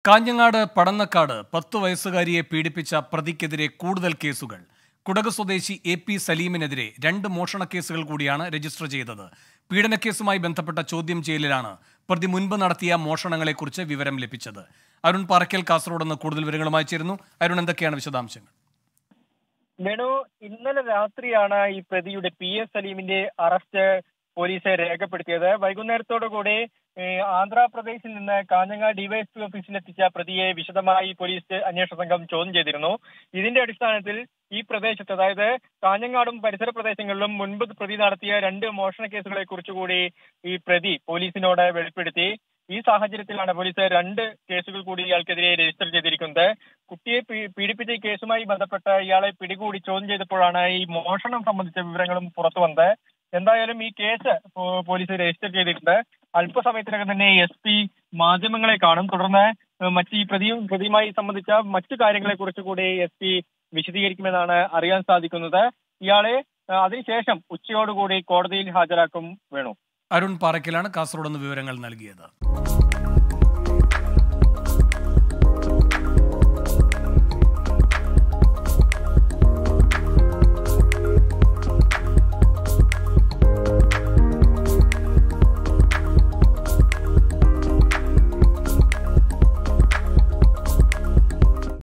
കാഞ്ഞങ്ങാട് പടന്നക്കാട് പത്തു വയസ്സുകാരിയെ പീഡിപ്പിച്ച പ്രതിക്കെതിരെ കൂടുതൽ കേസുകൾ കുടക് സ്വദേശി എ പി സലീമിനെതിരെ രണ്ട് മോഷണ കേസുകൾ കൂടിയാണ് രജിസ്റ്റർ ചെയ്തത് പീഡനക്കേസുമായി ബന്ധപ്പെട്ട ചോദ്യം ചെയ്യലിലാണ് പ്രതി മുൻപ് നടത്തിയ മോഷണങ്ങളെക്കുറിച്ച് വിവരം ലഭിച്ചത് അരുൺ പാറയ്ക്കൽ കാസർഗോഡ് നിന്ന് കൂടുതൽ വിവരങ്ങളുമായി ചേരുന്നു അരുൺ എന്തൊക്കെയാണ് വിശദാംശങ്ങൾ വേണു ഇന്നലെ രാത്രിയാണ് ഈ പ്രതിയുടെ പി എസ് സലീമിന്റെ അറസ്റ്റ് പോലീസ് രേഖപ്പെടുത്തിയത് വൈകുന്നേരത്തോടു കൂടി ഏഹ്, ആന്ധ്രാപ്രദേശിൽ നിന്ന് കാഞ്ഞങ്ങാട് ഡിവൈഎസ്പി ഓഫീസിലെത്തിച്ച പ്രതിയെ വിശദമായി പോലീസ് അന്വേഷണ സംഘം ചോദ്യം ചെയ്തിരുന്നു ഇതിന്റെ അടിസ്ഥാനത്തിൽ ഈ പ്രദേശത്ത് അതായത് കാഞ്ഞങ്ങാടും പരിസര പ്രദേശങ്ങളിലും മുൻപ് പ്രതി നടത്തിയ രണ്ട് മോഷണ കേസുകളെ കുറിച്ചുകൂടി ഈ പ്രതി പോലീസിനോട് വെളിപ്പെടുത്തി ഈ സാഹചര്യത്തിലാണ് പോലീസ് രണ്ട് കേസുകൾ കൂടി ഇയാൾക്കെതിരെ രജിസ്റ്റർ ചെയ്തിരിക്കുന്നത് കുട്ടിയെ പീ- പീഡിപ്പിച്ച ഈ കേസുമായി ബന്ധപ്പെട്ട് ഇയാളെ പിടികൂടി ചോദ്യം ചെയ്തപ്പോഴാണ് ഈ മോഷണം സംബന്ധിച്ച വിവരങ്ങളും പുറത്തു വന്നത് എന്തായാലും ഈ കേസ് പോ- പോലീസ് രജിസ്റ്റർ ചെയ്തിട്ടുണ്ട് അല്പസമയത്തിനകം തന്നെ എസ് പി മാധ്യമങ്ങളെ കാണും തുടർന്ന് മറ്റ് ഈ പ്രതിയും പ്രതിയുമായി സംബന്ധിച്ച മറ്റു കാര്യങ്ങളെ കുറിച്ച് കൂടി എസ് പി വിശദീകരിക്കുമെന്നാണ് അറിയാൻ സാധിക്കുന്നത് ഇയാളെ ആ, അതിനുശേഷം ഉച്ചയോടുകൂടി കോടതിയിൽ ഹാജരാക്കും വേണു അരുൺ പാറയ്ക്കലാണ് കാസർഗോഡ് നിന്ന് വിവരങ്ങൾ നൽകിയത്